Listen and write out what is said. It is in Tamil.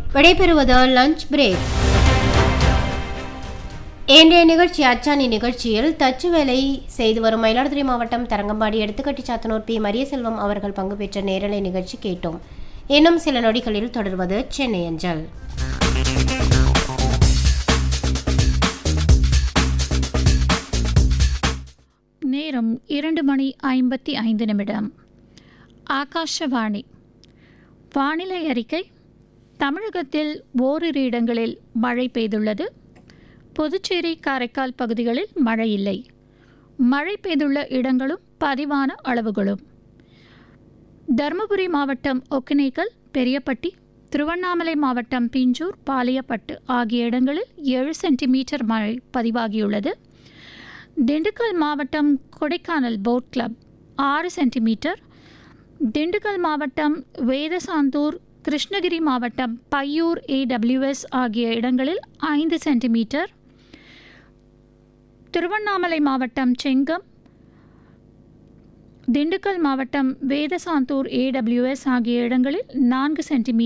விடைபெறுவது லஞ்ச் பிரேக் இன்றைய நிகழ்ச்சி அச்சாணி நிகழ்ச்சியில் தச்சு வேலை செய்து வரும் மயிலாடுதுறை மாவட்டம் தரங்கம்பாடி எடுத்துக்கட்டி சாத்தனூர் பி மரியசெல்வம் அவர்கள் பங்கு பெற்ற நேரலை நிகழ்ச்சி கேட்டோம் இன்னும் சில நொடிகளில் தொடர்வது சென்னை அஞ்சல் நேரம் இரண்டு மணி ஐம்பத்தி ஐந்து நிமிடம் ஆகாஷவாணி வானிலை அறிக்கை தமிழகத்தில் ஓரிரு இடங்களில் மழை பெய்துள்ளது புதுச்சேரி காரைக்கால் பகுதிகளில் மழை இல்லை மழை பெய்துள்ள இடங்களும் பதிவான அளவுகளும் தருமபுரி மாவட்டம் ஒக்கினேக்கல் பெரியப்பட்டி திருவண்ணாமலை மாவட்டம் பிஞ்சூர் பாலியப்பட்டு ஆகிய இடங்களில் ஏழு சென்டிமீட்டர் மழை பதிவாகியுள்ளது திண்டுக்கல் மாவட்டம் கொடைக்கானல் போட் கிளப் ஆறு சென்டிமீட்டர் திண்டுக்கல் மாவட்டம் வேதசாந்தூர் கிருஷ்ணகிரி மாவட்டம் பையூர் ஏடபிள்யூஎஸ் ஆகிய இடங்களில் ஐந்து சென்டிமீட்டர் திருவண்ணாமலை மாவட்டம் செங்கம் திண்டுக்கல் மாவட்டம் வேதசாந்தூர் ஏடபிள்யூஎஸ் ஆகிய இடங்களில் நான்கு சென்டிமீட்டர்